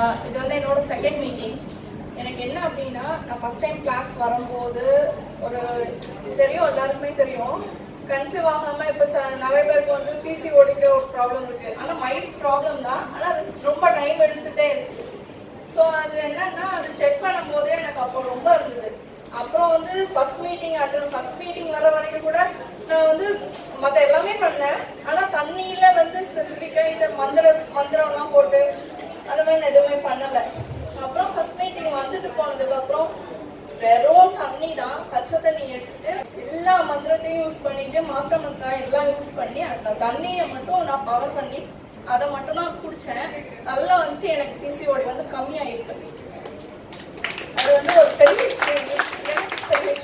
ஆஹ் இது வந்து என்னோட செகண்ட் மீட்டிங் எனக்கு என்ன அப்படின்னா நான் ஃபர்ஸ்ட் டைம் கிளாஸ் வரும்போது ஒரு தெரியும் எல்லாருக்குமே தெரியும் கன்சீவ் ஆகாம இப்போ நிறைய பேருக்கு வந்து பிசி ஓடிக்கிற ஒரு ப்ராப்ளம் இருக்கு ஆனா மைல்ட் ப்ராப்ளம் தான் ஆனா அது ரொம்ப டைம் எடுத்துட்டே இருக்கு ஸோ அது என்னன்னா அது செக் பண்ணும்போதே எனக்கு அப்போ ரொம்ப இருந்தது அப்புறம் வந்து first meeting attend first meeting வர வரைக்கும் கூட நான் வந்து மற்ற எல்லாமே பண்ணேன் ஆனால் தண்ணியில வந்து ஸ்பெசிஃபிக்காக இந்த மந்திர மந்திரம்லாம் போட்டு அந்த மாதிரி நான் எதுவுமே பண்ணலை அப்புறம் ஃபர்ஸ்ட் மீட்டிங் வந்துட்டு போனதுக்கு அப்புறம் வெறும் தண்ணி தான் பச்சை தண்ணி எடுத்துட்டு எல்லா மந்திரத்தையும் யூஸ் பண்ணிட்டு மாஸ்டர் மந்திரா எல்லாம் யூஸ் பண்ணி அந்த தண்ணியை மட்டும் நான் பவர் பண்ணி அதை மட்டும் தான் குடிச்சேன் நல்லா வந்துட்டு எனக்கு பிசிஓடி வந்து கம்மியாயிருக்கு அது வந்து ஒரு பெரிய விஷயம் எனக்கு பெரிய